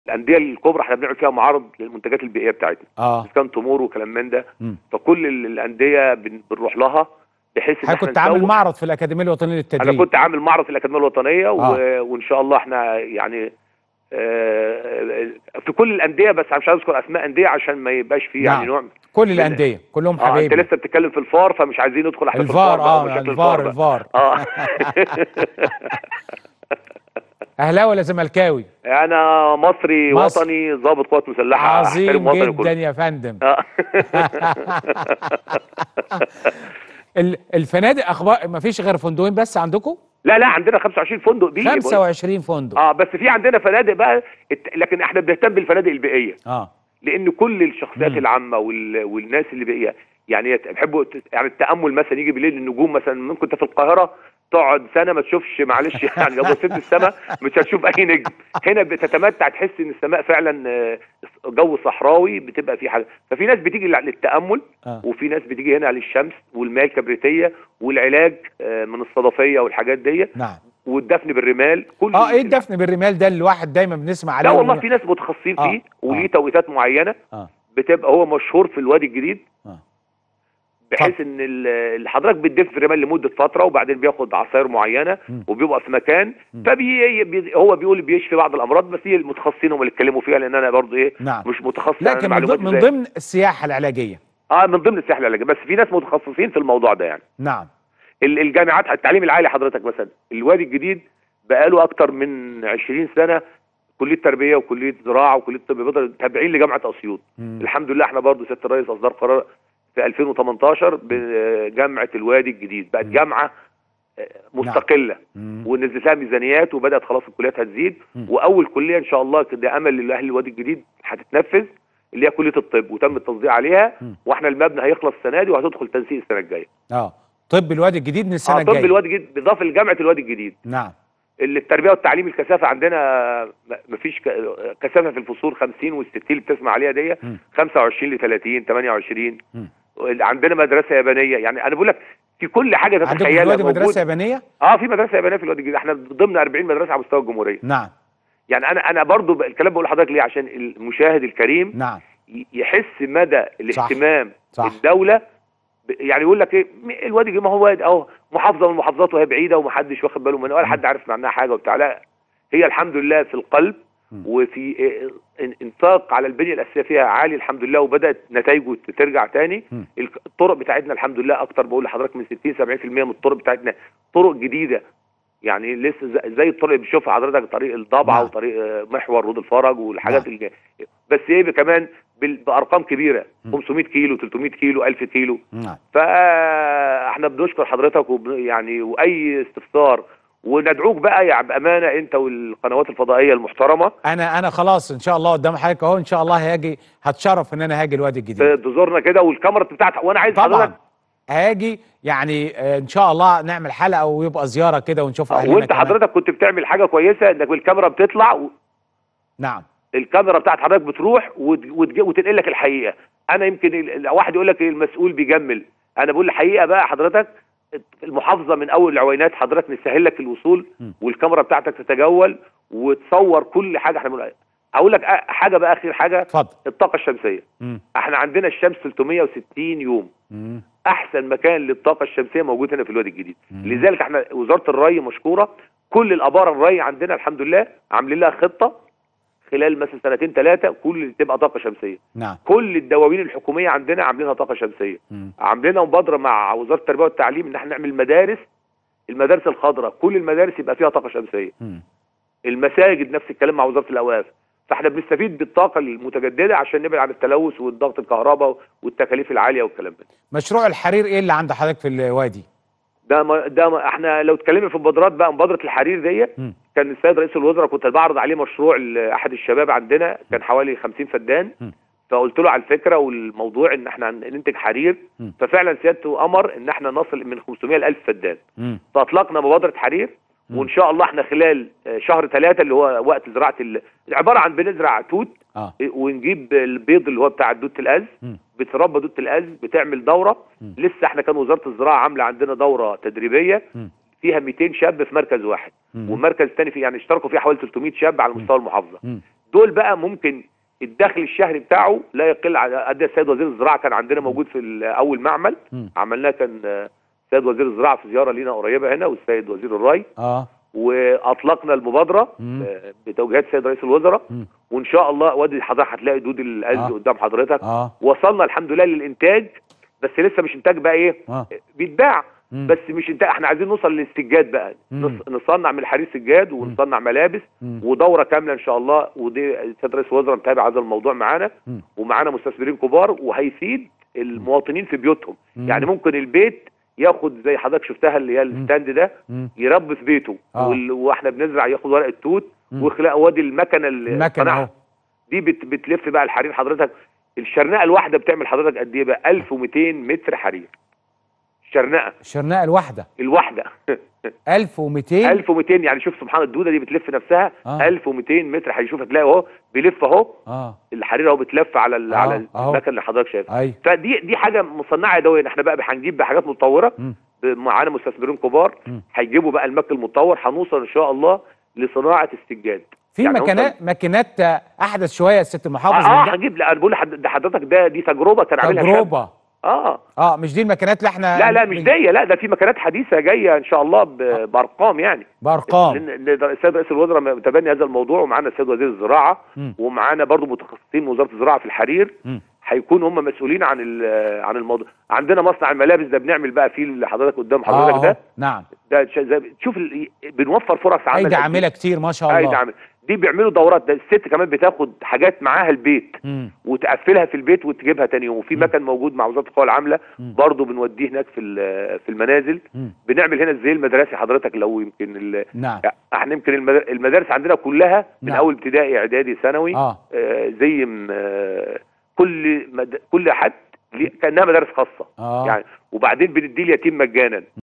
الانديه الكبرى احنا بنعمل فيها معارض للمنتجات البيئيه بتاعتنا اه كان تمور وكلام من ده مم. فكل ال- الانديه بن- بنروح لها بحيث ان حضرتك احنا كنت عامل نسوق. معرض في الاكاديميه الوطنيه للتدريب انا كنت عامل معرض في الاكاديميه الوطنيه و... آه. وان شاء الله احنا يعني آه، في كل الانديه بس مش عايز اذكر اسماء انديه عشان ما يبقاش فيه نعم. يعني نوع كل الانديه كلهم اه انت حبايبي لسه بتتكلم في الفار فمش عايزين ندخل احنا في الفار بقى اه ومشاكل الفار بقى. الفار اه اهلاوي ولا زملكاوي انا مصري مصر. وطني ضابط قوات مسلحه عظيم أحترم وطني جدا كله. يا فندم آه. ال- الفنادق اخبار ما فيش غير فندقين بس عندكم لا لا عندنا 25 فندق بيه 25 فندق اه بس في عندنا فنادق بقى الت- لكن احنا بنهتم بالفنادق البيئيه اه لان كل الشخصيات مم. العامه وال... والناس اللي بقى يعني يت- بيحبوا ت- يعني التامل مثلا يجي بالليل النجوم مثلا ممكن انت في القاهره تقعد سنه ما تشوفش معلش يعني لو بصيت السماء مش هتشوف اي نجم هنا بتتمتع تحس ان السماء فعلا آه، جو صحراوي بتبقى في حاجه ففي ناس بتيجي لل- للتامل اه وفي ناس بتيجي هنا للشمس والمياه الكبريتيه والعلاج آه، من الصدفيه والحاجات دي نعم والدفن بالرمال كل اه ايه الدفن بالرمال ده اللي الواحد دايما بنسمع عليه لا والله وبن- في ناس متخصصين آه، فيه وليه آه. توقيتات معينه اه بتبقى هو مشهور في الوادي الجديد اه بحيث ان ال- اللي حضرتك بتدف في الرمال لمده فتره وبعدين بياخد عصاير معينه مم. وبيبقى في مكان مم. فبي بي هو بيقول بيشفي بعض الامراض بس هي المتخصصين هم اللي اتكلموا فيها لان انا برضه ايه نعم مش متخصص أنا لكن من معلوماتي ضمن- من زي- ضمن السياحه العلاجيه اه من ضمن السياحه العلاجيه بس في ناس متخصصين في الموضوع ده يعني نعم ال- الجامعات التعليم العالي حضرتك مثلا الوادي الجديد بقاله اكتر من 20 سنه كليه تربيه وكليه زراعه وكليه طب بيطري تابعين لجامعه اسيوط مم. الحمد لله احنا برضو سياده الرئيس اصدر قرار في 2018 بجامعه الوادي الجديد بقت مم. جامعه آه، مستقله مم. ونزلت لها ميزانيات وبدات خلاص الكليات هتزيد مم. واول كليه ان شاء الله ده امل لاهل الوادي الجديد هتتنفذ اللي هي كليه الطب وتم التصديق عليها مم. واحنا المبنى هيخلص السنه دي وهتدخل تنسيق السنه الجايه اه طب الوادي الجديد من السنه اه طب الجايه الوادي الجديد بالاضافه لجامعه الوادي الجديد نعم اللي التربيه والتعليم الكثافه عندنا م- مفيش ك- كثافه في الفصول 50 وال60 اللي بتسمع عليها دي مم. 25 ل 30 28 مم. عندنا مدرسه يابانيه يعني انا بقول لك في كل حاجه عندكم في تتخيلها الوادي موجود. مدرسه يابانيه اه في مدرسه يابانيه في الوادي الجديد احنا ضمن 40 مدرسه على مستوى الجمهوريه نعم يعني انا انا برضو ب- الكلام بقول لحضرتك ليه عشان المشاهد الكريم نعم ي- يحس مدى الاهتمام صح. الدوله ب- يعني يقول لك ايه م- الوادي الجديد ما هو وادي اهو محافظه من المحافظات وهي بعيده ومحدش واخد باله منها ولا حد عارف عنها حاجه وبتاع لا هي الحمد لله في القلب مم. وفي إيه- إن- انفاق على البنيه الاساسيه فيها عالي الحمد لله وبدات نتائجه ترجع تاني مم. الك- الطرق بتاعتنا الحمد لله اكتر بقول لحضرتك من 60 70% من الطرق بتاعتنا طرق جديده يعني لسه زي- زي الطرق اللي بتشوفها حضرتك طريق الضبعه نعم. وطريق آه، محور رود الفرج والحاجات نعم. اللي بس ايه كمان بال- بارقام كبيره مم. 500 كيلو 300 كيلو 1000 كيلو نعم فاحنا بنشكر حضرتك وب... يعني واي استفسار وندعوك بقى يعني بامانه انت والقنوات الفضائيه المحترمه انا انا خلاص ان شاء الله قدام حضرتك اهو ان شاء الله هاجي هتشرف ان انا هاجي الوادي الجديد تزورنا كده والكاميرا بتاعتك وانا عايز طبعا حضرتك هاجي يعني آه، ان شاء الله نعمل حلقه ويبقى زياره كده ونشوف اهلنا وانت كمان. حضرتك كنت بتعمل حاجه كويسه انك بالكاميرا بتطلع و... نعم الكاميرا بتاعت حضرتك بتروح وت... وتج... وتنقل لك الحقيقه انا يمكن ال- واحد يقول لك المسؤول بيجمل انا بقول الحقيقه بقى حضرتك المحافظه من اول العوينات حضرتك نسهل لك الوصول م. والكاميرا بتاعتك تتجول وتصور كل حاجه احنا بنقول اقول لك أ- حاجه بقى اخر حاجه اتفضل الطاقه الشمسيه مم. احنا عندنا الشمس 360 يوم مم. احسن مكان للطاقه الشمسيه موجود هنا في الوادي الجديد مم. لذلك احنا وزاره الري مشكوره كل الابار الري عندنا الحمد لله عاملين لها خطه خلال مثلا سنتين ثلاثه كل اللي تبقى طاقه شمسيه نعم كل الدواوين الحكوميه عندنا عاملينها طاقه شمسيه مم. عاملينها مبادره مع وزاره التربيه والتعليم ان احنا نعمل مدارس المدارس الخضراء كل المدارس يبقى فيها طاقه شمسيه مم. المساجد نفس الكلام مع وزاره الاوقاف فاحنا بنستفيد بالطاقه المتجدده عشان نبعد عن التلوث والضغط الكهرباء والتكاليف العاليه والكلام ده مشروع الحرير ايه اللي عند حضرتك في الوادي ده ما ده ما احنا لو اتكلمنا في مبادرات بقى مبادره الحرير دي مم. كان السيد رئيس الوزراء كنت بعرض عليه مشروع لاحد الشباب عندنا كان حوالي 50 فدان مم. فقلت له على الفكره والموضوع ان احنا ننتج حرير مم. ففعلا سيادته امر ان احنا نصل من 500 ل 1000 فدان مم. فاطلقنا مبادره حرير مم. وان شاء الله احنا خلال آه، شهر ثلاثة اللي هو وقت زراعه ال... عباره عن بنزرع توت اه ونجيب البيض اللي هو بتاع دوت الاز مم. بتربى دوت الاز بتعمل دوره مم. لسه احنا كان وزاره الزراعه عامله عندنا دوره تدريبيه مم. فيها 200 شاب في مركز واحد مم. والمركز الثاني فيه يعني اشتركوا فيها حوالي 300 شاب على مستوى المحافظه مم. دول بقى ممكن الدخل الشهري بتاعه لا يقل عن قد السيد وزير الزراعه كان عندنا موجود في ال- اول معمل مم. عملناه كان آه، السيد وزير الزراعه في زياره لينا قريبه هنا والسيد وزير الري اه واطلقنا المبادره مم. آه، بتوجيهات السيد رئيس الوزراء مم. وان شاء الله وادي حضرتك هتلاقي دود القلب آه. قدام حضرتك اه وصلنا الحمد لله للانتاج بس لسه مش انتاج بقى ايه اه بيتباع مم. بس مش انتاج احنا عايزين نوصل للسجاد بقى مم. نص- نصنع من الحرير سجاد ونصنع ملابس مم. ودوره كامله ان شاء الله ودي السيد رئيس الوزراء متابع هذا الموضوع معانا مم. ومعانا مستثمرين كبار وهيفيد المواطنين في بيوتهم مم. يعني ممكن البيت ياخد زي حضرتك شفتها اللي هي الستاند ده مم. يربي في بيته آه. وال- واحنا بنزرع ياخد ورق التوت مم. ويخلق وادي المكنه اللي المكنه صنعها. اهو دي بت بتلف بقى الحرير حضرتك الشرنقه الواحده بتعمل حضرتك قد ايه بقى 1200 متر حرير الشرنقه الشرنقه الواحده الواحده 1200 1200 يعني شوف سبحان الدوده دي بتلف نفسها آه. 1200 متر هيشوف هتلاقي اهو بيلف اهو اه الحرير اهو بتلف على ال- آه، على أهو. المكنه اللي حضرتك شايفها ايوه فدي دي حاجه مصنعه يدويا احنا بقى هنجيب بحاجات متطوره مم. ب- معانا مستثمرين كبار مم. هيجيبوا بقى المكن المتطور هنوصل ان شاء الله لصناعه السجاد في يعني ماكينات ماكينات احدث شويه يا ست المحافظ اه, من آه ده هنجيب لا انا بقول لحد- ده حضرتك ده دي تجربه كان عاملها شاب. تجربه اه اه مش دي الماكينات اللي احنا لا لا مش من- دي لا ده في مكانات حديثه جايه ان شاء الله ب- بارقام يعني بارقام لان لأن السيد رئيس الوزراء متبني هذا الموضوع ومعانا السيد وزير الزراعه مم. ومعانا برضو متخصصين من وزاره الزراعه في الحرير مم. هيكونوا هم مسؤولين عن ال- عن الموضوع عندنا مصنع الملابس ده بنعمل بقى فيه اللي حضرتك قدام اه حضرتك أهو. ده نعم ده ش- زي- تشوف ال- بنوفر فرص عمل ايدي قد إيه. عامله كتير ما شاء ايدي الله عامله دي بيعملوا دورات ده الست كمان بتاخد حاجات معاها البيت مم. وتقفلها في البيت وتجيبها تاني يوم وفي مم. مكان موجود مع وزاره القوى العامله مم. برضه بنوديه هناك في ال- في المنازل مم. بنعمل هنا الزي المدرسي حضرتك لو يمكن ال- نعم احنا يمكن المد- المدارس عندنا كلها من نعم. اول ابتدائي اعدادي ثانوي اه آه زي م- آه كل مد... كل حد ليه- كانها مدارس خاصه اه يعني وبعدين بنديه اليتيم مجانا